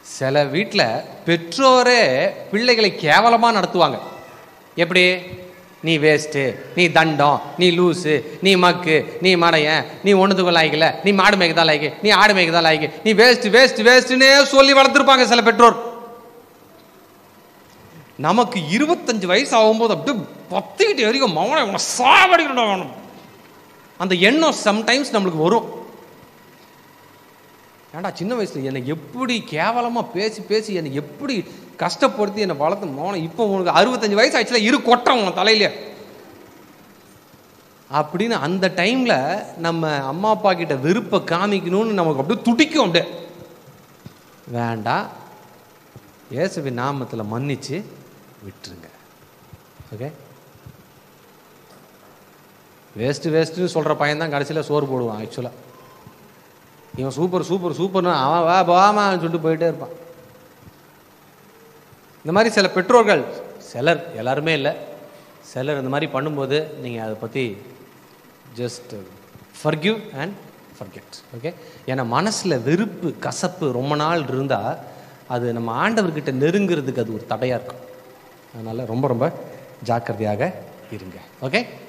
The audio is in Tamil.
சில வீட்டில் பெற்றோரே பிள்ளைகளை கேவலமாக நடத்துவாங்க எப்படி நீ வேஸ்ட்டு நீ தண்டம் நீ லூசு நீ மக்கு நீ மடையன் நீ ஒன்றுத்துக்கும் லாய்க்கல நீ மாடு மேய்க்க தான் லாய்க்கு நீ ஆடு மேய்க்க தான் லாய்க்கு நீ வேஸ்ட் வேஸ்ட் வேஸ்ட்டுன்னே சொல்லி வளர்த்துருப்பாங்க சில பெற்றோர் நமக்கு இருபத்தஞ்சு வயசு ஆகும்போது அப்படியே பத்திக்கிட்டு எரியும் மவனை இவனை சாவடிக்கணும் வேணும் அந்த எண்ணம் சம்டைம்ஸ் நம்மளுக்கு வரும் ஏன்டா சின்ன வயசுல என்னை எப்படி கேவலமா பேசி பேசி என்னை எப்படி கஷ்டப்படுத்தி என்னை வளர்த்து மோனம் இப்போ உனக்கு அறுபத்தஞ்சு வயசு ஆச்சுல இரு கொட்டுறோம் உன் தலையில அப்படின்னு அந்த டைம்ல நம்ம அம்மா அப்பா கிட்ட வெறுப்பை காமிக்கணும்னு நமக்கு அப்படியே துடிக்கும் அப்படியே வேண்டாம் இயேசுவி நாமத்துல மன்னிச்சு விட்டுருங்க ஓகே வேஸ்ட்டு வேஸ்ட்டுன்னு சொல்கிற பையன் தான் கடைசியில் சோறு போடுவான் ஆக்சுவலாக இவன் சூப்பர் சூப்பர் சூப்பர்னு அவன் வா போமான்னு சொல்லிட்டு போயிட்டே இருப்பான் இந்த மாதிரி சில பெற்றோர்கள் சிலர் எல்லாருமே இல்லை சிலர் இந்த மாதிரி பண்ணும்போது நீங்கள் அதை பற்றி just forgive and forget okay ஏன்னா மனசில் வெறுப்பு கசப்பு ரொம்ப நாள் இருந்தால் அது நம்ம ஆண்டவர்கிட்ட நெருங்கிறதுக்கு அது ஒரு தடையாக இருக்கும் அதனால் ரொம்ப ரொம்ப ஜாக்கிரதையாக இருங்க ஓகே